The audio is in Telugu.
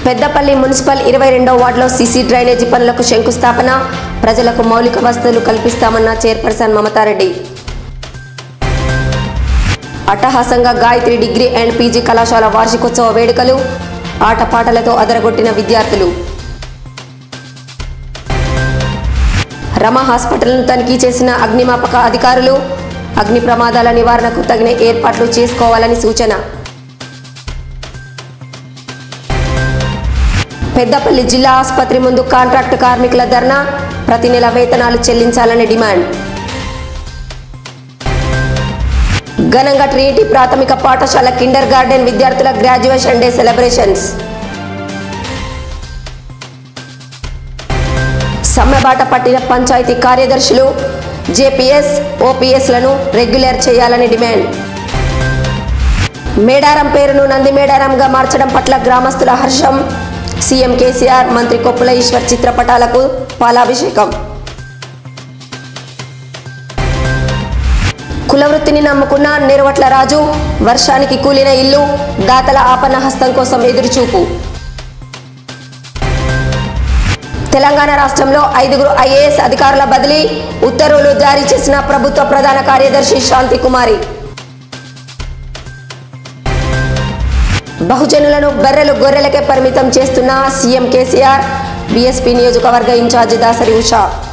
పెద్దపల్లి మున్సిపల్ ఇరవై రెండో వార్డులో సీసీ డ్రైనేజీ పనులకు శంకుస్థాపన ప్రజలకు మౌలిక వసతులు కల్పిస్తామన్న చైర్పర్సన్ మమతారెడ్డి అట్టహాసంగా గాయత్రి డిగ్రీ అండ్ పీజీ కళాశాల వార్షికోత్సవ వేడుకలు ఆటపాటలతో అదరగొట్టిన విద్యార్థులు రమ హాస్పిటల్ను తనిఖీ చేసిన అగ్నిమాపక అధికారులు అగ్ని ప్రమాదాల నివారణకు తగిన ఏర్పాట్లు చేసుకోవాలని సూచన పెద్దపల్లి జిల్లా ఆసుపత్రి ముందు కాంట్రాక్టు కార్మికుల ధర్నా ప్రతి నెల వేతనాలు చెల్లించాలని డిమాండ్ ఘనంగా ట్రినిటీ ప్రాథమిక పాఠశాల కిండర్ గార్డెన్ విద్యార్థుల గ్రాడ్యుయేషన్ డే సెలబ్రేషన్స్ సమ్మెబాట పట్టిన పంచాయతీ కార్యదర్శులు జేపీఎస్ ఓపీఎస్లను రెగ్యులర్ చేయాలని డిమాండ్ మేడారం పేరును నంది మేడారంగా మార్చడం పట్ల గ్రామస్తుల హర్షం సీఎం కేసీఆర్ మంత్రి కొప్పుల ఈశ్వర్ చిత్రపటాలకు పాలాభిషేకం కులవృత్తిని నమ్ముకున్న నెరవట్ల రాజు వర్షానికి కూలిన ఇల్లు దాతల ఆపన్న హస్తం కోసం ఎదురుచూపు తెలంగాణ రాష్ట్రంలో ఐదుగురు ఐఏఎస్ అధికారుల బదిలీ ఉత్తర్వులు జారీ చేసిన ప్రభుత్వ ప్రధాన కార్యదర్శి శాంతి కుమారి బహుజనులను బర్రెలు గొర్రెలకే పరిమితం చేస్తున్న సీఎం కేసీఆర్ బీఎస్పీ నియోజకవర్గ ఇన్ఛార్జి దాసరి ఉషా